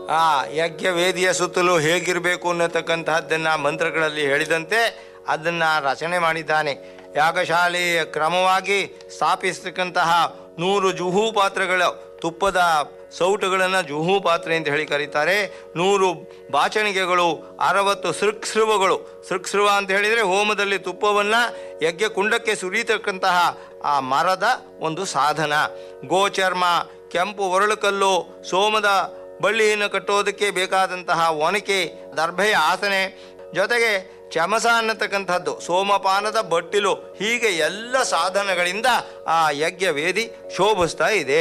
ಆ ಯಜ್ಞ ವೇದಿಯ ಸುತ್ತಲೂ ಹೇಗಿರಬೇಕು ಅನ್ನತಕ್ಕಂತಹದ್ದನ್ನ ಮಂತ್ರಗಳಲ್ಲಿ ಹೇಳಿದಂತೆ ಅದನ್ನ ರಚನೆ ಮಾಡಿದ್ದಾನೆ ಯಾಗಶಾಲೆಯ ಕ್ರಮವಾಗಿ ಸ್ಥಾಪಿಸ್ತಕ್ಕಂತಹ ನೂರು ಜುಹು ಪಾತ್ರೆಗಳ ತುಪ್ಪದ ಸೌಟುಗಳನ್ನು ಜುಹು ಪಾತ್ರೆ ಅಂತ ಹೇಳಿ ಕರೀತಾರೆ ನೂರು ಬಾಚಣಿಗೆಗಳು ಅರವತ್ತು ಸೃಕ್ಸೃವಗಳು ಸೃಕ್ಸೃವ ಅಂತ ಹೇಳಿದರೆ ಹೋಮದಲ್ಲಿ ತುಪ್ಪವನ್ನು ಯಜ್ಞ ಕುಂಡಕ್ಕೆ ಸುರಿತಕ್ಕಂತಹ ಆ ಮರದ ಒಂದು ಸಾಧನ ಗೋಚರ್ಮ ಕೆಂಪು ಒರಳುಕಲ್ಲು ಸೋಮದ ಬಳ್ಳಿಯನ್ನು ಕಟ್ಟೋದಕ್ಕೆ ಬೇಕಾದಂತಹ ಒನಕೆ ದರ್ಭೆಯ ಆಸನೆ ಜೊತೆಗೆ ಚಮಸ ಅನ್ನತಕ್ಕಂಥದ್ದು ಸೋಮಪಾನದ ಬಟ್ಟಿಲು ಹೀಗೆ ಎಲ್ಲ ಸಾಧನಗಳಿಂದ ಆ ಯಜ್ಞ ವೇದಿ ಶೋಭಿಸ್ತಾ ಇದೆ